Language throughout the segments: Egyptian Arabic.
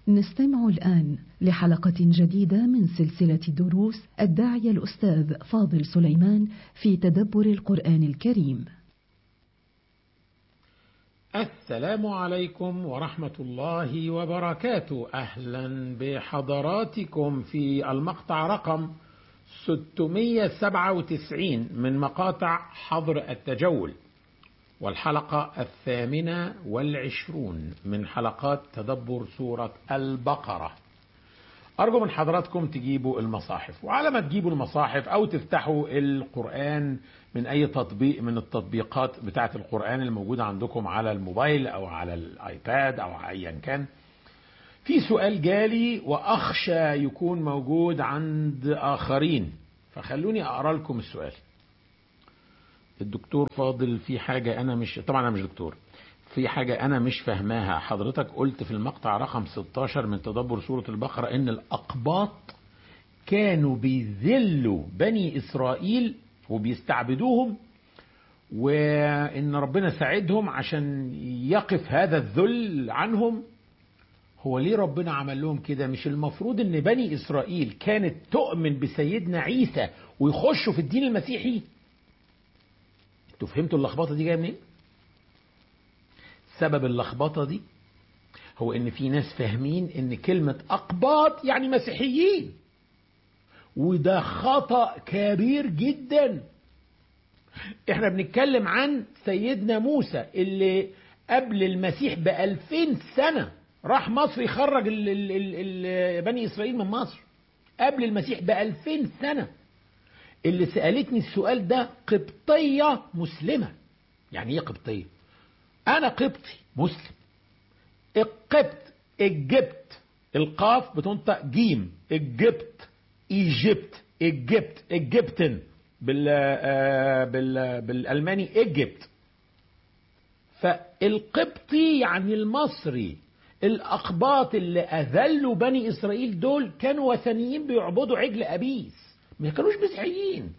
نستمع الآن لحلقة جديدة من سلسلة دروس الداعية الأستاذ فاضل سليمان في تدبر القرآن الكريم. السلام عليكم ورحمة الله وبركاته، أهلا بحضراتكم في المقطع رقم 697 من مقاطع حظر التجول. والحلقة الثامنة والعشرون من حلقات تدبر سورة البقرة أرجو من حضراتكم تجيبوا المصاحف وعلى ما تجيبوا المصاحف أو تفتحوا القرآن من أي تطبيق من التطبيقات بتاعة القرآن الموجودة عندكم على الموبايل أو على الآيباد أو أيا كان في سؤال جالي وأخشى يكون موجود عند آخرين فخلوني أقرأ لكم السؤال الدكتور فاضل في حاجة أنا مش طبعا أنا مش دكتور في حاجة أنا مش فاهماها حضرتك قلت في المقطع رقم 16 من تدبر سورة البقرة إن الأقباط كانوا بيذلوا بني إسرائيل وبيستعبدوهم وإن ربنا ساعدهم عشان يقف هذا الذل عنهم هو ليه ربنا عمل لهم كده مش المفروض ان بني اسرائيل كانت تؤمن بسيدنا عيسى ويخشوا في الدين المسيحي انتوا فهمتوا اللخبطه دي جايه منين؟ سبب اللخبطه دي هو ان في ناس فاهمين ان كلمه اقباط يعني مسيحيين وده خطا كبير جدا احنا بنتكلم عن سيدنا موسى اللي قبل المسيح بألفين سنة راح مصر يخرج ال ال ال ال بني إسرائيل من مصر قبل المسيح بألفين سنة اللي سألتني السؤال ده قبطية مسلمة يعني ايه قبطية انا قبطي مسلم القبط الجبت القاف بتنطق جيم الجبت ايجيبت الجبت الجبتن بال بال بالالماني ايجيبت فالقبطي يعني المصري الاقباط اللي اذلوا بني اسرائيل دول كانوا وثنيين بيعبدوا عجل ابيس ما كانوش مسيحيين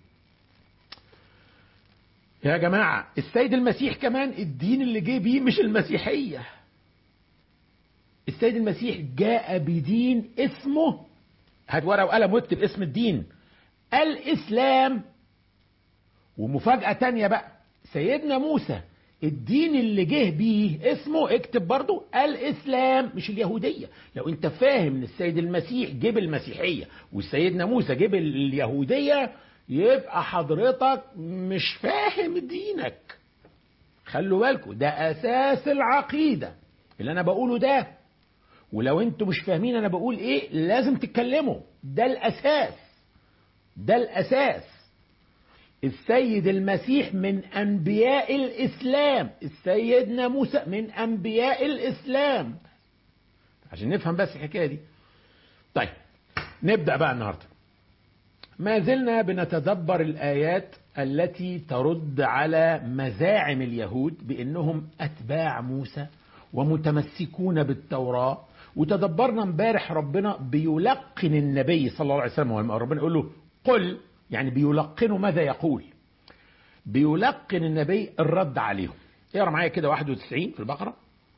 يا جماعة السيد المسيح كمان الدين اللي جه بيه مش المسيحية السيد المسيح جاء بدين اسمه هات ورقة وقلم واكتب اسم الدين الإسلام ومفاجأة تانية بقى سيدنا موسى الدين اللي جه بيه اسمه اكتب برضو الاسلام مش اليهوديه لو انت فاهم ان السيد المسيح جيب المسيحيه وسيدنا موسى جيب اليهوديه يبقى حضرتك مش فاهم دينك خلوا بالكم ده اساس العقيده اللي انا بقوله ده ولو انتوا مش فاهمين انا بقول ايه لازم تتكلموا ده الاساس ده الاساس السيد المسيح من انبياء الاسلام السيدنا موسى من انبياء الاسلام عشان نفهم بس الحكايه دي طيب نبدا بقى النهارده ما زلنا بنتدبر الايات التي ترد على مزاعم اليهود بانهم اتباع موسى ومتمسكون بالتوراه وتدبرنا امبارح ربنا بيلقن النبي صلى الله عليه وسلم ربنا يقول له قل يعني بيلقنوا ماذا يقول بيلقن النبي الرد عليهم اقرا معايا كده 91 في البقره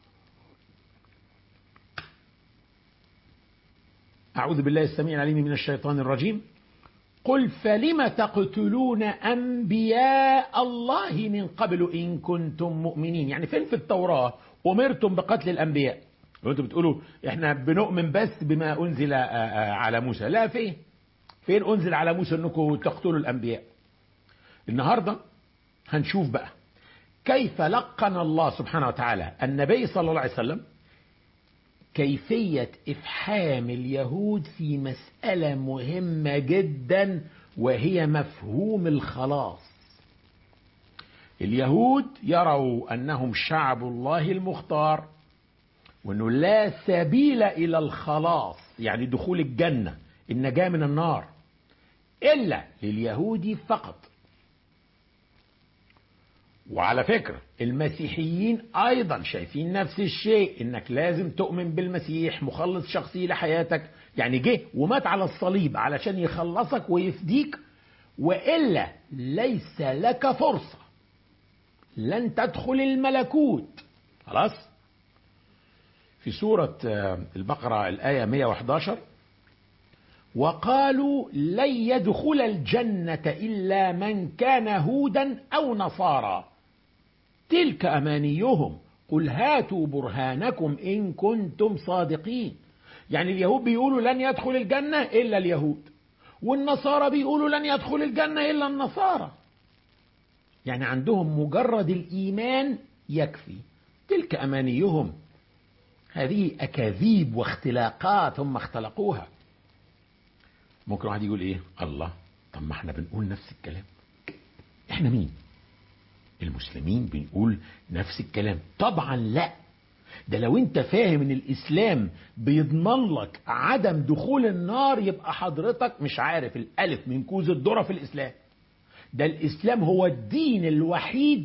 أعوذ بالله السميع العليم من الشيطان الرجيم قل فلم تقتلون أنبياء الله من قبل إن كنتم مؤمنين يعني فين في التوراة أمرتم بقتل الأنبياء وانتم بتقولوا احنا بنؤمن بس بما أنزل على موسى لا فين فين أنزل على موسى أنكم تقتلوا الأنبياء النهاردة هنشوف بقى كيف لقن الله سبحانه وتعالى النبي صلى الله عليه وسلم كيفية إفحام اليهود في مسألة مهمة جدا وهي مفهوم الخلاص اليهود يروا أنهم شعب الله المختار وأنه لا سبيل إلى الخلاص يعني دخول الجنة النجاة من النار إلا لليهود فقط وعلى فكرة المسيحيين أيضا شايفين نفس الشيء إنك لازم تؤمن بالمسيح مخلص شخصي لحياتك يعني جه ومات على الصليب علشان يخلصك ويفديك وإلا ليس لك فرصة لن تدخل الملكوت خلاص في سورة البقرة الآية 111 وقالوا لن يدخل الجنة إلا من كان هودا أو نصارى تلك أمانيهم قل هاتوا برهانكم إن كنتم صادقين يعني اليهود بيقولوا لن يدخل الجنة إلا اليهود والنصارى بيقولوا لن يدخل الجنة إلا النصارى يعني عندهم مجرد الإيمان يكفي تلك أمانيهم هذه أكاذيب واختلاقات هم اختلقوها ممكن واحد يقول إيه الله طب ما احنا بنقول نفس الكلام احنا مين المسلمين بنقول نفس الكلام طبعا لا ده لو انت فاهم ان الاسلام بيضمن لك عدم دخول النار يبقى حضرتك مش عارف الالف من كوز الذره في الاسلام ده الاسلام هو الدين الوحيد